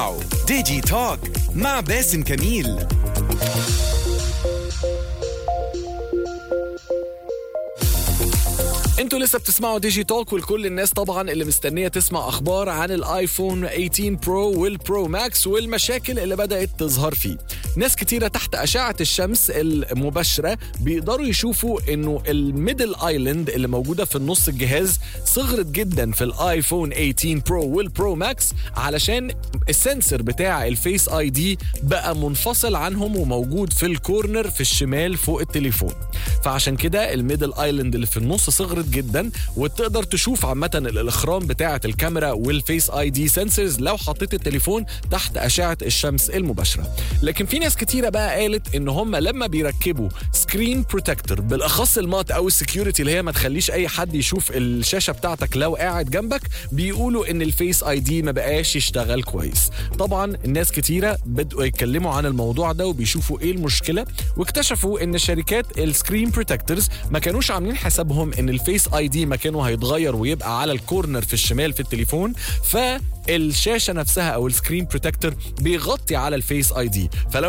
ديجي توك مع باسم كميل انتوا لسه بتسمعوا ديجي توك والكل الناس طبعا اللي مستنيه تسمع اخبار عن الايفون 18 برو والبرو ماكس والمشاكل اللي بدات تظهر فيه ناس كتيره تحت اشعه الشمس المباشره بيقدروا يشوفوا انه الميدل ايلاند اللي موجوده في النص الجهاز صغرت جدا في الايفون 18 برو والبرو ماكس علشان السنسور بتاع الفيس اي دي بقى منفصل عنهم وموجود في الكورنر في الشمال فوق التليفون فعشان كده الميدل ايلاند اللي في النص صغرت جدا وتقدر تشوف عامه الاخرام بتاعه الكاميرا والفيس اي دي سنسورز لو حطيت التليفون تحت اشعه الشمس المباشره لكن في ناس كتيره بقى قالت ان هم لما بيركبوا سكرين بروتكتور بالاخص المات او السكيورتي اللي هي ما تخليش اي حد يشوف الشاشه بتاعتك لو قاعد جنبك بيقولوا ان الفيس اي دي ما بقاش يشتغل كويس طبعا الناس كتيره بدأوا يتكلموا عن الموضوع ده وبيشوفوا ايه المشكله واكتشفوا ان شركات السكرين بروتكتورز ما كانوش عاملين حسابهم ان الفيس اي دي مكانه هيتغير ويبقى على الكورنر في الشمال في التليفون فالشاشه نفسها او السكرين بروتكتور بيغطي على الفيس اي دي فلو